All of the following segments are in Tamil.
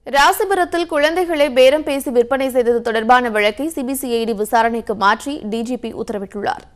ராசிபுரத்தில் குழந்தைகளை பேரம் பேசி விற்பனை செய்தது தொடர்பான வழக்கை சிபிசிஐடி விசாரணைக்கு மாற்றி டிஜிபி உத்தரவிட்டுள்ளார்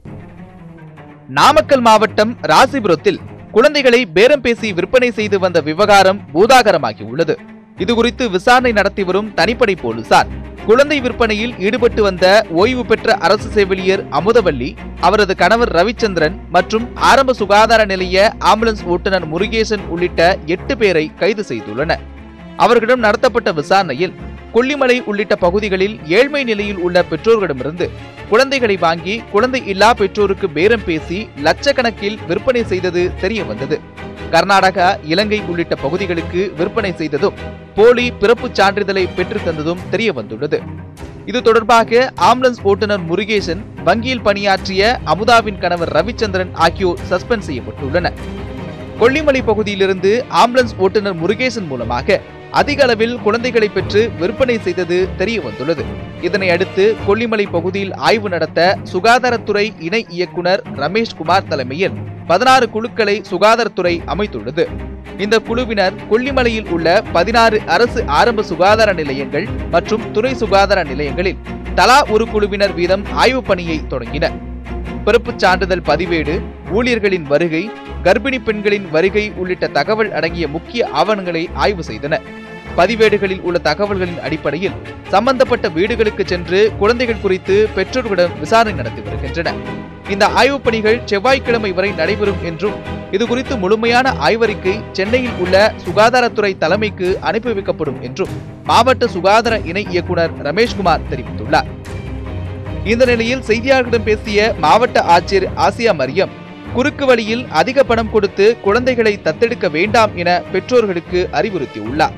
நாமக்கல் மாவட்டம் ராசிபுரத்தில் குழந்தைகளை பேரம் பேசி விற்பனை செய்து வந்த விவகாரம் பூதாகரமாகி உள்ளது இதுகுறித்து விசாரணை நடத்தி வரும் தனிப்படை போலீசார் குழந்தை விற்பனையில் ஈடுபட்டு வந்த ஓய்வு பெற்ற அரசு செவிலியர் அமுதவல்லி அவரது கணவர் ரவிச்சந்திரன் மற்றும் ஆரம்ப சுகாதார நிலைய ஆம்புலன்ஸ் ஓட்டுநர் முருகேசன் உள்ளிட்ட எட்டு பேரை கைது செய்துள்ளனர் அவர்களிடம் நடத்தப்பட்ட விசாரணையில் கொல்லிமலை உள்ளிட்ட பகுதிகளில் ஏழ்மை நிலையில் உள்ள பெற்றோர்களிடமிருந்து குழந்தைகளை வாங்கி குழந்தை இல்லா பெற்றோருக்கு பேரம் பேசி லட்சக்கணக்கில் விற்பனை செய்தது தெரிய வந்தது கர்நாடகா இலங்கை உள்ளிட்ட பகுதிகளுக்கு விற்பனை செய்ததும் போலி பிறப்புச் சான்றிதழை பெற்றுத் தந்ததும் தெரிய வந்துள்ளது இது தொடர்பாக ஆம்புலன்ஸ் ஓட்டுநர் முருகேசன் வங்கியில் பணியாற்றிய அமுதாவின் கணவர் ரவிச்சந்திரன் ஆகியோர் சஸ்பெண்ட் செய்யப்பட்டுள்ளனர் கொல்லிமலை பகுதியிலிருந்து ஆம்புலன்ஸ் ஓட்டுநர் முருகேசன் மூலமாக அதிக அளவில் குழந்தைகளை பெற்று விற்பனை செய்தது தெரிய வந்துள்ளது இதனை அடுத்து கொல்லிமலை பகுதியில் ஆய்வு நடத்த சுகாதாரத்துறை இணை இயக்குனர் ரமேஷ் குமார் தலைமையில் பதினாறு குழுக்களை சுகாதாரத்துறை அமைத்துள்ளது இந்த குழுவினர் கொல்லிமலையில் உள்ள பதினாறு அரசு ஆரம்ப சுகாதார நிலையங்கள் மற்றும் துணை சுகாதார நிலையங்களில் தலா ஒரு குழுவினர் வீதம் ஆய்வுப் பணியை தொடங்கினர் பிறப்புச் சான்றிதழ் பதிவேடு ஊழியர்களின் வருகை கர்ப்பிணி பெண்களின் வருகை உள்ளிட்ட தகவல் அடங்கிய முக்கிய ஆவணங்களை ஆய்வு செய்தனர் பதிவேடுகளில் உள்ள தகவல்களின் அடிப்படையில் சம்பந்தப்பட்ட வீடுகளுக்கு சென்று குழந்தைகள் குறித்து பெற்றோர்களிடம் விசாரணை நடத்தி வருகின்றனர் இந்த ஆய்வுப் பணிகள் செவ்வாய்க்கிழமை வரை நடைபெறும் என்றும் இதுகுறித்து முழுமையான ஆய்வறிக்கை சென்னையில் உள்ள சுகாதாரத்துறை தலைமைக்கு அனுப்பி வைக்கப்படும் என்றும் மாவட்ட சுகாதார இணை இயக்குனர் ரமேஷ்குமார் தெரிவித்துள்ளார் இந்த நிலையில் செய்தியாளர்களிடம் பேசிய மாவட்ட ஆட்சியர் ஆசியா மரியம் குறுக்கு வழியில் அதிக பணம் கொடுத்து குழந்தைகளை தத்தெடுக்க வேண்டாம் என பெற்றோர்களுக்கு அறிவுறுத்தியுள்ளார்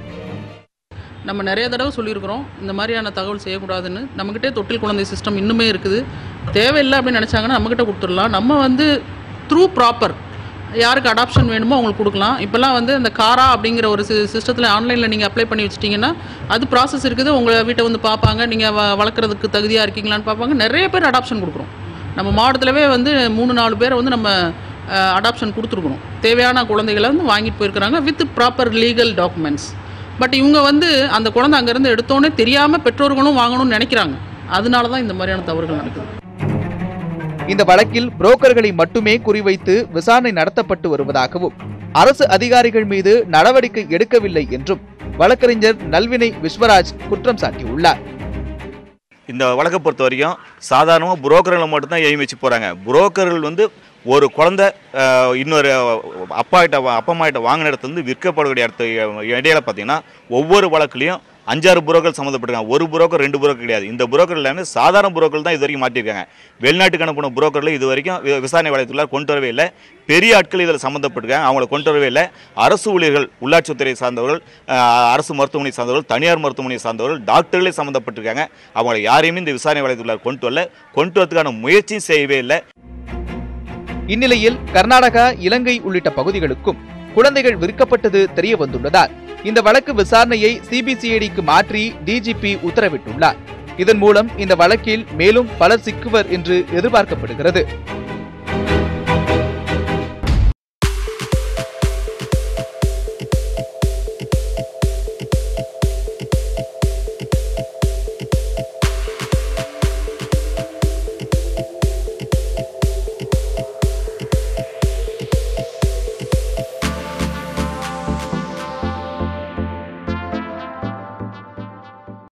நம்ம நிறைய தடவை சொல்லியிருக்கிறோம் இந்த மாதிரியான தகவல் செய்யக்கூடாதுன்னு நம்மக்கிட்டே தொட்டில் குழந்தை சிஸ்டம் இன்னுமே இருக்குது தேவையில்லை அப்படின்னு நினச்சாங்கன்னா நம்மக்கிட்ட கொடுத்துடலாம் நம்ம வந்து த்ரூ ப்ராப்பர் யாருக்கு அடாப்ஷன் வேணுமோ அவங்களுக்கு கொடுக்கலாம் இப்போல்லாம் வந்து இந்த காரா அப்படிங்கிற ஒரு சிஸ்டத்தில் ஆன்லைனில் நீங்கள் அப்ளை பண்ணி வச்சிட்டிங்கன்னா அது ப்ராசஸ் இருக்குது உங்கள் வீட்டை வந்து பார்ப்பாங்க நீங்கள் வ வளர்க்குறதுக்கு தகுதியாக இருக்கீங்களான்னு பார்ப்பாங்க நிறைய பேர் அடாப்ஷன் கொடுக்குறோம் நம்ம மாவட்டத்திலவே வந்து மூணு நாலு பேரை வந்து நம்ம அடாப்ஷன் கொடுத்துருக்குறோம் தேவையான குழந்தைகளை வந்து வாங்கிட்டு போயிருக்கிறாங்க with proper legal documents but இவங்க வந்து அந்த குழந்தை அங்கேருந்து எடுத்தோன்னே தெரியாமல் பெற்றோர்களும் வாங்கணும்னு நினைக்கிறாங்க அதனால தான் இந்த மாதிரியான தவறுகள் நடக்குது இந்த வழக்கில் புரோக்கர்களை மட்டுமே குறிவைத்து விசாரணை நடத்தப்பட்டு வருவதாகவும் அரசு அதிகாரிகள் மீது நடவடிக்கை எடுக்கவில்லை என்றும் வழக்கறிஞர் நல்வினை விஸ்வராஜ் குற்றம் சாட்டியுள்ளார் இந்த வழக்கை பொறுத்த வரைக்கும் சாதாரணமாக புரோக்கர்களை மட்டும்தான் எய்ம் வச்சு போகிறாங்க புரோக்கர்கள் வந்து ஒரு குழந்தை அஹ், இன்னொரு அப்பாகிட்ட அப்பா அம்மாகிட்ட வாங்கின இடத்துல இருந்து விற்கப்படக்கூடிய இடத்து இடையில பார்த்தீங்கன்னா ஒவ்வொரு வழக்குலையும் அஞ்சாறு புரோக்கர் சம்மந்தப்பட்டிருக்காங்க ஒரு புரோக்கர் ரெண்டு புரோக்கர் கிடையாது இந்த புரோக்கர் எல்லாமே சாதாரண புரோக்கர் தான் இது வரைக்கும் மாட்டியிருக்காங்க வெளிநாட்டுக்கு அனுப்பின புரோக்கரில் இது வரைக்கும் வி- விசாரணை வளையத்துள்ள கொண்டு வரவே இல்லை பெரிய ஆட்கள் இதில் சம்மந்தப்பட்டிருக்காங்க அவங்கள கொண்டு வரவே இல்லை அரசு ஊழியர்கள் உள்ளாட்சித்துறை சார்ந்தவர்கள் அஹ், அரசு மருத்துவமனை சார்ந்தவர்கள் தனியார் மருத்துவமனை சார்ந்தவர்கள் டாக்டர்களே சம்மந்தப்பட்டிருக்காங்க அவங்கள யாரையுமே இந்த விசாரணை வளையத்துள்ள கொண்டு வரல கொண்டு வரதுக்கான முயற்சியும் செய்யவே இல்லை இந்நிலையில் கர்நாடகா இலங்கை உள்ளிட்ட பகுதிகளுக்கும் குழந்தைகள் விற்கப்பட்டது தெரிய வந்துள்ளதால் இந்த வழக்கு விசாரணையை சிபிசிஐடிக்கு மாற்றி டிஜிபி உத்தரவிட்டுள்ளார் இதன் மூலம் இந்த வழக்கில் மேலும் பலர் சிக்குவர் என்று எதிர்பார்க்கப்படுகிறது